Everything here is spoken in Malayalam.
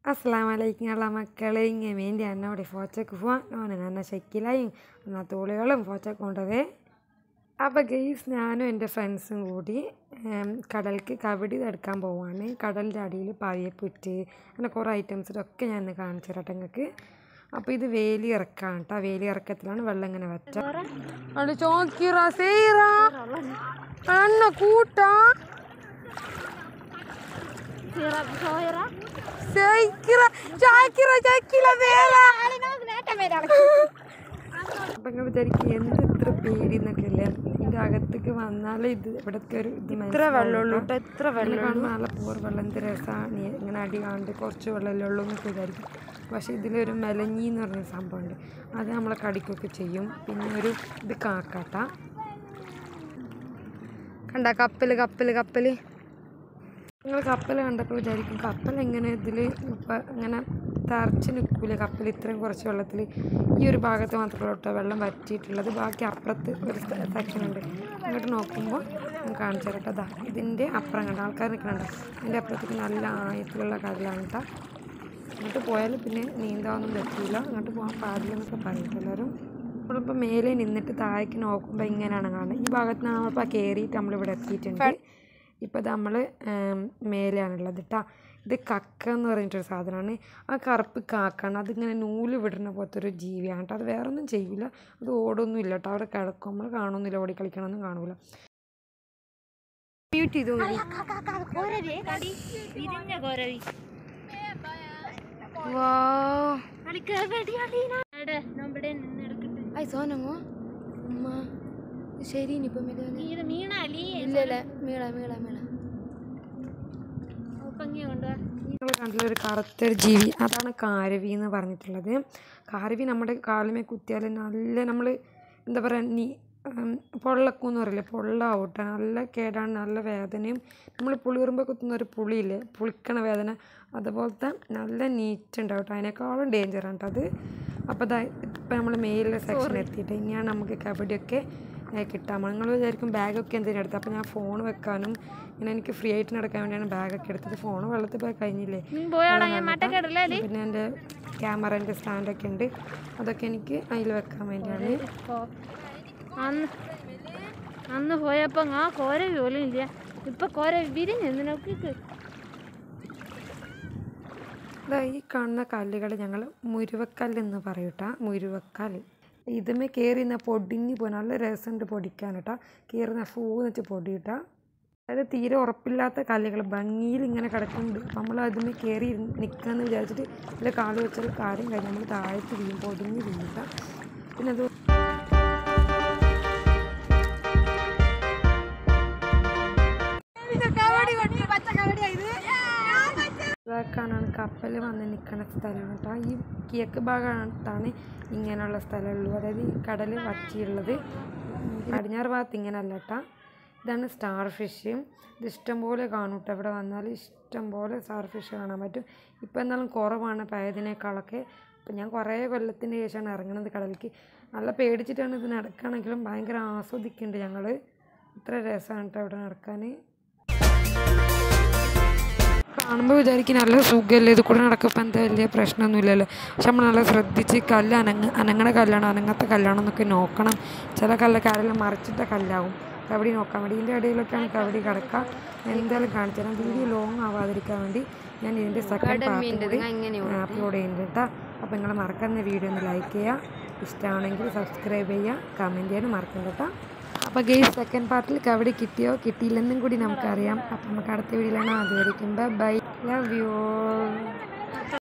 അസ്സാം വലൈക്കും ഉള്ള മക്കളെ ഇങ്ങനെ വേണ്ടി എന്നോട് ഫോച്ചക്ക് പോവാൻ ഓന് നന്ന ശക്കിലായും എന്നാ തോളികളും ഫോച്ചക്ക് കൊണ്ടതേ അപ്പോൾ ഗെയ്സ് ഞാനും എൻ്റെ ഫ്രണ്ട്സും കൂടി ഉം, കടൽക്ക് കബഡി എടുക്കാൻ പോവാണ് കടലിൻ്റെ അടിയിൽ പായപ്പുറ്റ് അങ്ങനെ കുറേ ഐറ്റംസ് ഒക്കെ ഞാൻ ഇന്ന് കാണിച്ചു തരാം നിങ്ങൾക്ക് അപ്പോൾ ഇത് വേലി ഇറക്കാണ് കേട്ടോ വേലി ഇറക്കത്തിലാണ് വെള്ളം ഇങ്ങനെ വറ്റ അത് ചോക്കിറ സേറ അണ്ണ കൂട്ടാ സൈക്കിറ ചാക്കിറ ചക്കില വേല അപ്പം നിങ്ങൾ വിചാരിക്കും എന്ത് ഇത്ര പേടി എന്നൊക്കെ അല്ലേ ഇതിൻ്റെ അകത്തേക്ക് വന്നാലേ ഇത് ഇവിടുത്തെ ഒരു ഇത് ഇത്ര വെള്ളമുള്ളൂ കേട്ടോ എത്ര വെള്ളം കാണുമ്പോൾ നല്ല പൂർ വെള്ളം എന്ത് രസമാണ് ഇങ്ങനെ അടി കാണുന്നത് കുറച്ച് വെള്ളമല്ലേ ഉള്ളൂ എന്നൊക്കെ വിചാരിക്കും പക്ഷേ ഇതിലൊരു മെലഞ്ഞി എന്ന് പറഞ്ഞ സംഭവമുണ്ട് അത് നമ്മളെ കടിക്കൊക്കെ ചെയ്യും പിന്നെ ഒരു ഇത് കാക്കാട്ട കണ്ട കപ്പൽ കപ്പൽ കപ്പൽ നിങ്ങൾ കപ്പൽ കണ്ടപ്പോൾ വിചാരിക്കും കപ്പൽ എങ്ങനെ ഇതിൽ ഇപ്പം ഇങ്ങനെ തറച്ച് നിൽക്കില്ല കപ്പൽ ഇത്രയും കുറച്ച് വെള്ളത്തിൽ ഈ ഒരു ഭാഗത്ത് മാത്രമേ കേട്ടോ വെള്ളം വറ്റിയിട്ടുള്ളത് ബാക്കി അപ്പുറത്ത് ഒരു സെക്ഷൻ ഉണ്ട് അങ്ങോട്ട് നോക്കുമ്പോൾ ഞാൻ കാണിച്ചു തരട്ടെ അതാ ഇതിൻ്റെ അപ്പുറം കണ്ട ആൾക്കാർ നിൽക്കണുണ്ട് അതിൻ്റെ അപ്പുറത്തേക്ക് നല്ല ആയത്തിലുള്ള കടലാണ് കേട്ടോ അങ്ങോട്ട് പോയാൽ പിന്നെ നീന്താനൊന്നും പറ്റില്ല അങ്ങോട്ട് പോകാൻ പാടില്ലെന്നൊക്കെ പറയും എല്ലാവരും നമ്മളിപ്പോൾ മേലെ നിന്നിട്ട് താഴേക്ക് നോക്കുമ്പോൾ ഇങ്ങനെയാണ് കാണുന്നത് ഈ ഭാഗത്ത് നിന്ന് നമ്മളിപ്പോൾ കയറിയിട്ട് നമ്മളിവിടെ എത്തിയിട്ടുണ്ട് ഇപ്പോൾ നമ്മൾ മേലെയാണുള്ളത് കേട്ടോ ഇത് കക്ക എന്ന് പറഞ്ഞിട്ടൊരു സാധനമാണ് ആ കറുപ്പ് കാക്കാണ് അതിങ്ങനെ നൂല് വിടുന്ന പോലത്തെ ഒരു ജീവിയാണ് കേട്ടോ അത് വേറെ ഒന്നും ചെയ്യില്ല അത് ഓടൊന്നും ഇല്ല കേട്ടോ അവിടെ കിടക്കും നമ്മൾ കാണുന്നില്ല ഓടി കളിക്കണമെന്നും കാണൂല മ്യൂട്ട് ചെയ്തു വിരിഞ്ഞ കോരവി വാ നമ്മുടെ നിന്നെടുക്കട്ടെ ഐ സോനങ്ങോ ഉമ്മ ശരി ഇനിയിപ്പം ഇത് മീണാലി ഇല്ല ഇല്ല മീള മീള മീള ഭംഗി കൊണ്ടുവാ നിങ്ങൾ കണ്ടില്ല ഒരു കറുത്തൊരു ജീവി അതാണ് കാരവി എന്ന് പറഞ്ഞിട്ടുള്ളത് കാരവി നമ്മുടെ കാലുമേ കുത്തിയാൽ നല്ല നമ്മൾ എന്താ പറയുക നീ പൊള്ളക്കൂന്ന് പറയില്ലേ പൊള്ളാവട്ടെ നല്ല കേടാണ് നല്ല വേദനയും നമ്മൾ പുളിയുറുമ്പോൾ കുത്തുന്ന ഒരു പുളിയില്ലേ പുളിക്കണ വേദന അതുപോലത്തെ നല്ല നീറ്റ് ഉണ്ടാവും കേട്ടോ അതിനേക്കാളും ഡേഞ്ചറാണ് കേട്ടോ അത് അപ്പോൾ ഇതാ ഇപ്പം നമ്മൾ മേലിലെ സെക്ഷൻ എത്തിയിട്ട് ഇനിയാണ് നമുക്ക് കബഡിയൊക്കെ ഏ, കിട്ടാൻ നിങ്ങൾ വിചാരിക്കും ബാഗൊക്കെ എന്തിനാ എടുത്തത് അപ്പോൾ ഞാൻ ഫോൺ വെക്കാനും ഇങ്ങനെ എനിക്ക് ഫ്രീ ആയിട്ട് നടക്കാൻ വേണ്ടിയാണ് ബാഗൊക്കെ എടുത്തത് ഫോൺ വെള്ളത്തിൽ പോയി കഴിഞ്ഞില്ലേ പോയാടാ വെള്ളം ഞാൻ കണ്ടിട്ടാ. മട്ടക്കെടല്ലേ പിന്നെ എൻ്റെ ക്യാമറേൻ്റെ സ്റ്റാൻഡൊക്കെ ഉണ്ട് അതൊക്കെ എനിക്ക് അതിൽ വെക്കാൻ വേണ്ടിയാണ് അന്ന് അന്ന് പോയപ്പോ ആ കോരവി പോലും ഇല്ല ഇപ്പൊ കോരവി വിരിഞ്ഞു നോക്കിക്ക് ഇതാ ഈ കാണുന്ന കല്ലുകൾ ഞങ്ങൾ മുരുവക്കല്ല് എന്ന് പറയൂട്ടാ മുരുവക്കല്ല് ഇതുമേ കയറി നിന്നാൽ പൊടിഞ്ഞ് പോയി നല്ല രസമുണ്ട് പൊടിക്കാൻ കേട്ടോ കയറുന്ന ഫൂന്ന് വെച്ച് പൊടിയിട്ടാ അതായത് തീരെ ഉറപ്പില്ലാത്ത കല്ലുകൾ ഭംഗിയിൽ ഇങ്ങനെ കിടക്കുന്നുണ്ട് അപ്പം നമ്മൾ അതുമേ കയറി നിൽക്കാമെന്ന് വിചാരിച്ചിട്ട് ഇതിൽ കാല് വെച്ചാൽ കാര്യം കഴിഞ്ഞ് നമ്മൾ താഴത്ത് വീഴും പൊടിഞ്ഞ് വീഴുക പിന്നെ അത് ഇതാക്കാനാണ് കപ്പൽ വന്ന് നിൽക്കുന്ന സ്ഥലം കേട്ടോ ഈ കിഴക്ക് ഭാഗത്താണ് ഇങ്ങനെയുള്ള സ്ഥലമുള്ളൂ അതായത് ഈ കടൽ വറ്റിയുള്ളത് പടിഞ്ഞാറ് ഭാഗത്ത് ഇങ്ങനെ അല്ല കേട്ടോ ഇതാണ് സ്റ്റാർ ഫിഷ് ഇത് ഇഷ്ടംപോലെ കാണും കേട്ടോ ഇവിടെ വന്നാൽ ഇഷ്ടംപോലെ സ്റ്റാർ ഫിഷ് കാണാൻ പറ്റും ഇപ്പോൾ എന്നാലും കുറവാണ് പഴയതിനേക്കാളൊക്കെ ഇപ്പം ഞാൻ കുറേ കൊല്ലത്തിന് ശേഷമാണ് ഇറങ്ങുന്നത് കടലിലേക്ക് നല്ല പേടിച്ചിട്ടാണ് ഇത് നടക്കുകയാണെങ്കിലും ഭയങ്കര ആസ്വദിക്കുന്നുണ്ട് ഞങ്ങൾ ഇത്ര രസമാണ് കേട്ടോ ഇവിടെ നടക്കാൻ കാണുമ്പോൾ വിചാരിക്കും നല്ല സുഖമല്ലേ ഇത് കൂടെ നടക്കുമ്പോൾ എന്താ വലിയ പ്രശ്നമൊന്നുമില്ലല്ലോ പക്ഷെ നമ്മൾ നല്ല ശ്രദ്ധിച്ച് കല്ല് അനങ്ങ അനങ്ങണ കല്ലാണോ അനങ്ങാത്ത കല്ലാണോ എന്നൊക്കെ നോക്കണം ചില കല്ലൊക്കെ ആരെല്ലാം മറിച്ചിട്ട കല്ലാവും കബഡി നോക്കാൻ വേണ്ടി ഇതിൻ്റെ ഇടയിലൊക്കെയാണ് കബഡി കിടക്കുക എന്തായാലും കാണിച്ചു തരാം വീഡിയോ ലോങ് ആവാതിരിക്കാൻ വേണ്ടി ഞാൻ ഇതിൻ്റെ സെക്കൻഡ് പാർട്ട് അപ്ലോഡ് ചെയ്യുന്നുണ്ട് കേട്ടോ അപ്പോൾ നിങ്ങൾ മറക്കുന്ന വീഡിയോ ഒന്ന് ലൈക്ക് ചെയ്യുക ഇഷ്ടമാണെങ്കിൽ സബ്സ്ക്രൈബ് ചെയ്യുക കമൻറ്റ് ചെയ്യാനും മറക്കണ്ട കേട്ടോ അപ്പോൾ ഗെയ്സ് സെക്കൻഡ് പാർട്ടിൽ കബഡി കിട്ടിയോ കിട്ടിയില്ലെന്നും കൂടി നമുക്കറിയാം അപ്പോൾ നമുക്ക് അടുത്ത വീഡിയോയിലാണ് അതുവരെയും ബൈ ലവ് യു